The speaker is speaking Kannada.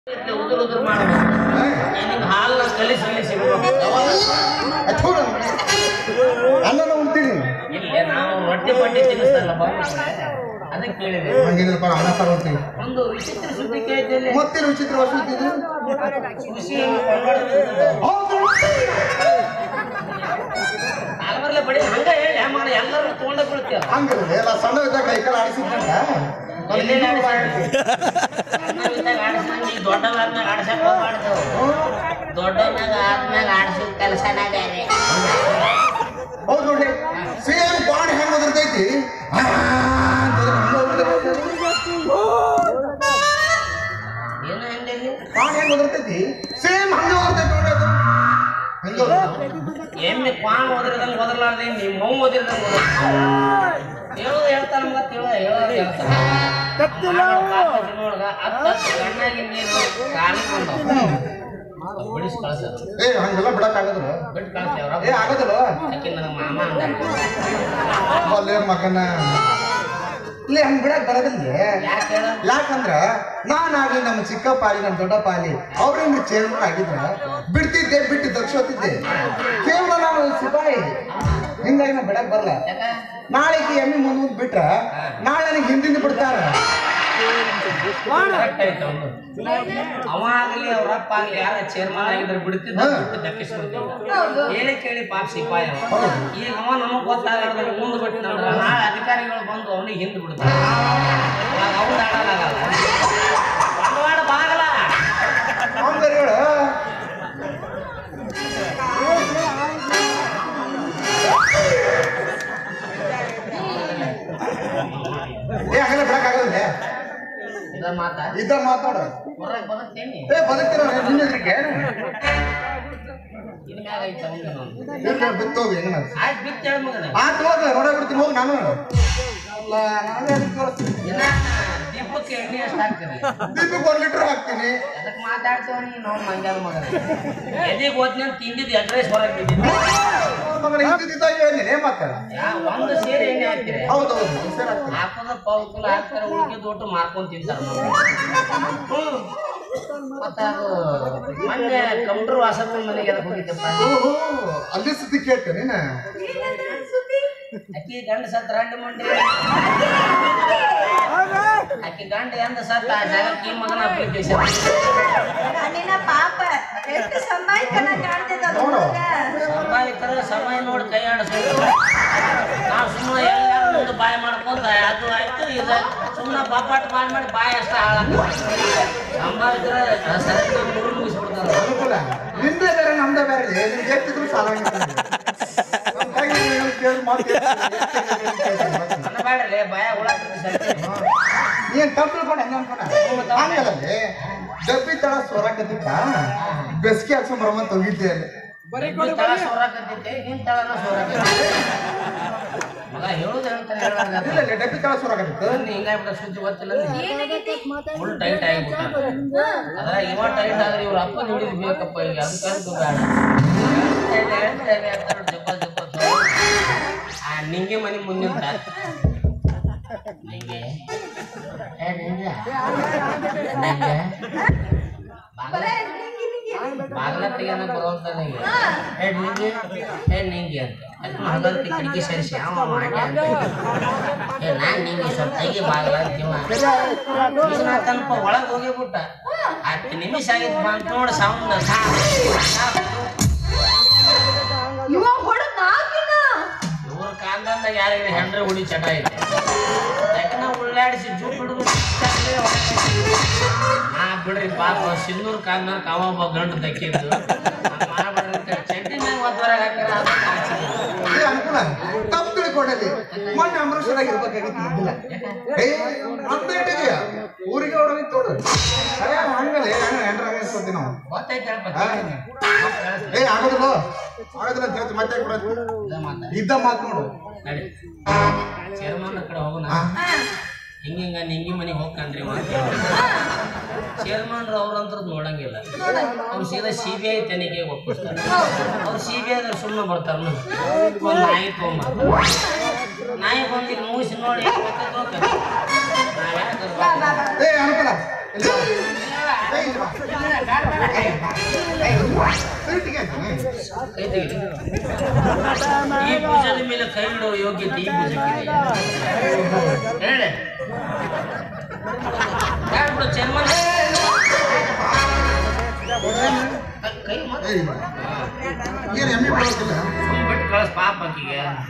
ಉದುರು ಉದುರು ಮಾಡಬೇಕು ನಿನಗೆ ಹಾಲನ್ನ ಕಲಿಸಿ ಕಲಿಸಿ ಅನ್ನನ ಉಣ್ತೀನಿ ಇಲ್ಲಿ ನಾವು ರೊಟ್ಟಿ ಪಟ್ಟಿ ತಿನ್ನಿಸ್ತಲ್ಲ ಬಂದು ಅದಕ್ಕೆ ಕೇಳಿದೆ ಹಂಗೇನಿಲ್ಲಪ್ಪ ಅನ್ನ ಸಾರು ಉಣ್ತೀನಿ ಒಂದು ವಿಚಿತ್ರ ಸುದ್ದಿ ಕೇಳಿದ್ದಲ್ಲಿ ಮತ್ತೇನು ವಿಚಿತ್ರ ವರ್ಷ ಖುಷಿ ನಾಲ್ವರ್ಲೆ ಬಡಿ ಹಂಗ ಹೇಳಿ ಮಗನ ಎಲ್ಲರೂ ತಗೊಂಡ ಬೀಳ್ತೀವ ಹಂಗಿಲ್ಲ ಎಲ್ಲ ಸಣ್ಣ ಇದ್ದಾಗ ಕೈ ಕಾಲ ಆಡಿಸಿದ್ದಂಗ ಎಲ್ಲೆಲ್ಲಿ ಆಡಿಸಿದ್ದಾಗ ಆಡಿಸಿದಂಗೆ ಈಗ ದೊಡ್ಡವಾದ್ಮ್ಯಾಗ ಆಡ್ಸಕ್ ಹೋಗ್ಬಾರ್ದು ದೊಡ್ಡವ್ನಾಗ ಆದ್ಮ್ಯಾಗ ಆಡ್ಸೋ ಕೆಲಸನ ಬೇರೆ ಹೌದು ನೋಡ್ರಿ ಸೇಮ್ ಬಾಡಿ ಹೆಂಗ್ ಒದರ್ತೈತಿ ಆ ಅಂತ ಹಂಗ ಒದರ್ತೈತಿ. ಏನು ಹೆಂಗಲ್ಲಿ ಬಾಡಿ ಹೆಂಗ್ ಒದರ್ತೈತಿ ಸೇಮ್ ಹಂಗ ಒದರ್ತೈತಿ ನೋಡ್ರಿ ಅದು ಹಂಗ ಒದರ್ತೈತಿ. ಎಮ್ಮೆ ಕ್ವಾನ್ ಓದಿರ್ದಂಗೆ ಓದಲಾರ್ದೆ ನೀವು ಮೌ ಓದಿರ್ದಂಗೆ ಹೇಳೋದು ಹೇಳ್ತಾನ ಮಗ ತಿಳ ಹೇಳೋದು ಹೇಳ್ತಾನ ಒಳಗ ಹತ್ತು ಹತ್ತು ಕಣ್ಣಾಗಿ ನೀರು ಕಾಲಿಗೆ ಬಂದವು ಬಿಡಿಸಿ ಕಳ್ಸೋದು ಏ ಹಂಗೆಲ್ಲ ಬಿಡಕ್ ಆಗದ್ರ ಬಿಟ್ಟು ಕಳ್ಸ್ತೇವ್ರ ಏ ಆಗದಲ್ಲ ಆಕೆ ನನಗೆ ಮಾಮ ಅಂದ ಅಲ್ಲೇ ಮಗನ ಇಲ್ಲಿ ಹಂಗ್ ಬಿಡಕ್ ಬರೋದಿಲ್ಲ ಯಾಕೆ ಹೇಳ ಯಾಕಂದ್ರ ನಾನಾಗ್ಲಿ ನಮ್ಮ ಚಿಕ್ಕ ಪಾಲಿ ನಮ್ಮ ದೊಡ್ಡ ಪಾಲಿ ಅವ್ರಿಂದ ಚೇರ್ಮನ್ ಆಗಿದ್ರ ಬಿಡ್ತಿದ್ದೆ ಬಿಟ್ಟು ದಕ್ಷೋತಿದ್ದೆ ಕೇವಲ ನಾನು ಸಿಪಾಯಿ ಹಿಂಗಾಗಿ ನಾ ಬಿಡಕ್ ಬರಲ್ಲ ಯಾಕ ನಾಳೆಗೆ ಎಮ್ಮೆ ಮುಂದ್ ಮುಂದ್ ಬಿಟ್ರ ನಾಳೆ ನನಗೆ ಹಿಂದಿಂದ ಬಿಡ್ತಾರ ಕರೆಕ್ಟ್ ಆಯ್ತು ಅವನು ಅವ ಆಗಲಿ ಅವ್ರ ಅಪ್ಪ ಆಗಲಿ ಯಾರ ಚೇರ್ಮನ್ ಆಗಿದ್ರೆ ಬಿಡ್ತಿದ್ದ ಬಿಟ್ಟು ದಕ್ಕಿಸ್ಕೊಳ್ತಿದ್ದ ಹೇಳಿ ಕೇಳಿ ಪಾಪ ಸಿಪಾಯಿ ಅವ. ಈಗ ಅವ ನಮಗ್ ಗೊತ್ತಾಗಲ್ಲ ಮುಂದೆ ಬಿಟ್ಟನಂದ್ರ ನಾಳೆ ಅಧಿಕಾರಿಗಳು ಬಂದು ಅವನಿಗೆ ಹಿಂದೆ ಬಿಡ್ತಾರೆ ಅವ್ನು ಆಡಲಾಗಲ್ಲ ಬಂಡವಾಳ ಬಾಗಲ ಅವ್ನ್ ಬೇರೆ ಹೇಳು ಏ ಹಂಗೆಲ್ಲ ಬಿಡಕ್ ಆಗಲ್ಲ ಇದ ಮಾತಾ ಇದ್ದ ಮಾತಾಡ ಹೊರಗೆ ಬರುತ್ತೇನೆ ಏ ಬದುಕ್ತಿರ ನಿನ್ನ ಎದುರಿಗೆ ಇನ್ ಮ್ಯಾಗ ಐತೆ ಅವ್ನ್ದು. ಬಿತ್ತೋಗಿ ಹೆಂಗ ಆಯ್ತು ಬಿತ್ತು ಹೇಳ ಮಗನ ಆತು ಹೋಗ ನೋಡಾಬಿಡ್ತೀನಿ ಹೋಗಿ ನಾನು ಅಲ್ಲ ನನಗೆ ಅದಕ್ಕೆ ತೋರಿಸ್ತೀನಿ ಇನ್ನ ದೀಪಕ್ಕೆ ಎಣ್ಣೆ ಎಷ್ಟು ಹಾಕ್ತೀರಿ ದೀಪಕ್ಕೆ ಒಂದ್ ಲೀಟರ್ ಹಾಕ್ತೀನಿ ಅದಕ್ಕೆ ಮಾತಾಡ್ತೀವ ನೀನು ನಾವು ಮಂಗ್ಯಾದ ಮಗನ ಎದಿಗೆ ಹೋದ್ನಿ ಅಂತ ತಿಂದಿದ್ದು ಅಡ್ರೆಸ್ ಹೊರಗೆ ಬಿದ್ದಿದ್ದು ಮಗನ ಇದ್ದಿದ್ದಾಗ ಹೇಳಿದ್ದೀನಿ ಮತ್ತೆ ಯಾ ಒಂದು ಸೇರಿ ಎಣ್ಣೆ ಹಾಕ್ತೀರಿ ಹೌದು ಹೌದು ಸರಿ ಹಾಕ್ತೀನಿ ಹಾಕೋದ ಪೌಕಲ್ ಹಾಕ್ತಾರೆ ಉಳ್ಕಿದ ಒಟ್ಟು ಮಾರ್ಕೊಂಡ್ ತಿಂತಾರ ಮತ್ತ ಅದು ಮೊನ್ನೆ ಕಂಪ್ಯೂಟರ್ ವಾಸದ ಮನೆಗೆ ಅದಕ್ಕೆ ಹೋಗಿದ್ದಪ್ಪ ಓಹೋ ಅಲ್ಲಿ ಸುದ್ದಿ ಕೇಳ್ತೆ ನೀನು ಅಕ್ಕಿ ಗಂಡ ಸತ್ರ ಹಂಡಿ ಮಂಡಿ ಅಕ್ಕಿ ಗಂಡ ಎಂದ ಸತ್ತ ಆ ಜಾಗಕ್ಕೆ ಈ ಮಗನ ಅಪ್ಲಿಕೇಶನ್ ನಿನ್ನ ಪಾಪ ಎಷ್ಟು ಸಂಭಾಯ್ಕನ ಕಾಣ್ತದ ನೋಡು. ಸಂಭಾವಿತರ ಸಮಯ ನೋಡಿ ಕೈ ಆಡಿಸ್ಬೇಕು ನಾವು ಸುಮ್ಮನೆ ಎಲ್ಲಾರು ಮುಂದೆ ಬಾಯಿ ಮಾಡ್ಕೊಂತ ಅದು ಆಯ್ತು ಇದು ಸುಮ್ಮನೆ ಬಾಪಾಟ್ ಮಾಡಿ ಮಾಡಿ ಬಾಯಿ ಅಷ್ಟ ಹಾಳಾಗ್ತದೆ ಸಂಭಾವಿತರ ಸರಕು ಮುರು ಮುಗಿಸ್ಬಿಡ್ತಾರೆ ಅನುಕೂಲ ನಿಂದೆ ಬೇರೆ ನಮ್ದೇ ಬೇರೆ ಇದೆ. ನಿನ್ಗೆ ಎಷ್ಟಿದ್ರು ಸಾಲ ನಮ್ಮ ಕೈಗೆ ಏನು ಕೇಳಿ ಮಾತು ನನ್ನ ಬೇಡಲೇ ಬಾಯ ಹುಳ ಸರಿ ಏನ್ ತಪ್ಪು ತಿಳ್ಕೊಂಡು ಹೆಂಗ ಅನ್ಕೊಂಡ ಹಂಗಲ್ಲೇ ಡಬ್ಬಿ ತಳ ಸ್ವರಕತ್ತಿತ್ತ ಬೆಸ್ಗೆ ಹಾಕ್ಸ್ಕೊಂಡ್ ಬರಮಂತ ಹೋಗಿದ್ದೆ ಅಲ್ಲಿ ಡಬ್ಬಿ ತಳ ಸೋರಾಕತ್ತೈತೆ ನಿನ್ ತಳನ ಸೋರಾಕತ್ತೈತೆ ಮಗ ಹೇಳುದು ಹೇಳ್ತಾನೆ ಇಲ್ಲ ಹೇಳಾಗ ಇಲ್ಲ ಡಬ್ಬಿ ತಳ ಸ್ವರಕತ್ತಿತ್ತು ಹಿಂಗಾಗ್ಬಿಟ್ಟ ಸುದ್ದಿ ಗೊತ್ತಿಲ್ಲ ಫುಲ್ ಟೈಟ್ ಆಗಿಬಿಟ್ಟ ಅದ್ರ ಇವ ಟೈಟ್ ಆದ್ರೆ ಇವ್ರ ಅಪ್ಪ ಹಿಡಿದು ಬೇಕಪ್ಪ ಈಗ ಅದಕ್ಕಂತೂ ಬೇಡ ಹೇಳ್ತೇವೆ, ಹೇಳ್ತೇವೆ ಅಂತಾರೆ ಜಪ ಜಪ ಅಂತ. ಆ ನಿಂಗೆ ಮನೆ ಮುಂದಿಂತ ನಿಂಗೆ ಏ ನಿಂಗೆ ನಿಂಗೆ ಬಾಗ್ಲ ತೆಗೆನ ಬರುವಂತ ನಿಂಗೆ ಏ ನಿಂಗೆ ಏ ನಿಂಗೆ ಅಂತ ಅದನ್ನ ಹಗಲ್ತಿ ಕಿಟಕಿ ಸೇರಿಸಿ ಅವ ಮಾಡಿ ಅಂತ ಏ ನಾನ್ ನಿಂಗೆ ಸ್ವಲ್ಪ ತೆಗಿ ಬಾಗ್ಲ ಅಂತೀವ ತನಪ ಒಳಗೆ ಹೋಗಿಬಿಟ್ಟ ಹತ್ತು ನಿಮಿಷ ಆಗಿತ್ತು ಬಂತ ನೋಡಿ ಸೌಂಡ್ ಇವ ಹೊಡೆದ್ ನಾಕಿನ ಇವ್ರ ಕಾಲದಿಂದ ಯಾರಿಗೆ ಹೆಂಡ್ರೆ ಹುಡಿ ಚಟ ಐತೆ ಯಾಕಂದ್ರೆ ಉಳ್ಳಾಡಿಸಿ ಜೂಟ್ ಹಿಡಿದು ನಾ ಬಿಡ್ರಿ ಪಾಪ ಸಿನ್ನೂರ್ ಕಾಲ್ನಾಗ ಕಾವ ಒಬ್ಬ ಗಂಡು ದಕ್ಕಿದ್ದು ಮಾಡ್ಬಿಡ್ರಿ ಅಂತ ಚಡ್ಡಿ ಮ್ಯಾಗ ಒತ್ತವರ ಹಾಕ್ಯಾರ ಅದು ಕಾಚಿಲ್ಲ. ಏ ಅನುಕೂಲ ತಪ್ಪು ತಿಳ್ಕೊಂಡಲ್ಲಿ ಮೊನ್ನೆ ಅಮೃತಸರಾಗಿ ಇರ್ಬೇಕಾಗಿತ್ತು ಇದ್ದಿಲ್ಲ ಏ ಅಪ್ಡೇಟಿಗೆ ಊರಿಗೆ ಹೊಡೋಗಿ ತೋಡು ಅಯ್ಯ ಹಂಗಲ್ಲ ಹೆಂಗ ಹೆಂಡ್ರ ಹಂಗ ಇಸ್ಕೊತೀವಿ ನಾವು ಗೊತ್ತೈತೆ ಹೇಳ್ಬೇಕು ಹಾ. ಏ ಆಗೋದಿಲ್ಲ ಆಗೋದಿಲ್ಲ ಅಂತ ಹೇಳ್ತಿ ಮತ್ತೆ ಯಾಕ್ ಬಿಡೋದು? ಇದ ಮಾತ ಇದ್ದ ಮಾತು ನೋಡು ನಡಿ ಚೇರ್ಮನ್ ಕಡೆ ಹೋಗೋಣ ಆ, ಹಿಂಗಿಂಗ ನಿಂಗಿ ಮನೆಗೆ ಹೋಗ್ಕಂದ್ರಿ ಚೇರ್ಮನ್ರು ಅವ್ರಂತ್ರ ನೋಡಂಗಿಲ್ಲ ಅವ್ರು ಸೀದಾ ಸಿ ಬಿ ಐ ತನಿಖೆಗೆ ಒಪ್ಪಿಸ್ತಾರೆ ಅವ್ರು ಸಿ ಬಿ ಐ ಸುಮ್ಮನೆ ಬರ್ತಾರ ಒಂದು ನಾಯಿ ತೊಗೊಂಬರ್ತಾರೆ ನಾಯಿ ಬಂದು ಈಗ ಮುಗಿಸಿ ನೋಡಿ ನಾವ್ ಯಾಕ್ ಇರ್ಬಾರ್ದು? ಏ ಅನುಕೂಲ ಇಲ್ಲಿ ಬಾ. ಏ ಇಲ್ಲಿ ಬಾ. ಸೀಟಿಗೆ ಹಾಕ್ತೀನಿ. ಕೈ ತೆಗೀರಿ. ಈ ಭುಜದ ಮೇಲೆ ಕೈ ಇಡೋ ಯೋಗ್ಯತೆ ಈ ಭುಜಕ್ಕಿದೆ ಹೇಳಿ ಯಾರು ಬಿಡು ಚೇರ್ಮನ್ ಕೈ ಮತ್ತೆ ಏಯ್, ಏನು ಎಮ್ಮೆ ಬರೋದಿಲ್ಲ ಸುಮ್ ಬಿಟ್ಟು ಕಳಿಸ್ ಪಾಪ ಆಕಿಗೆ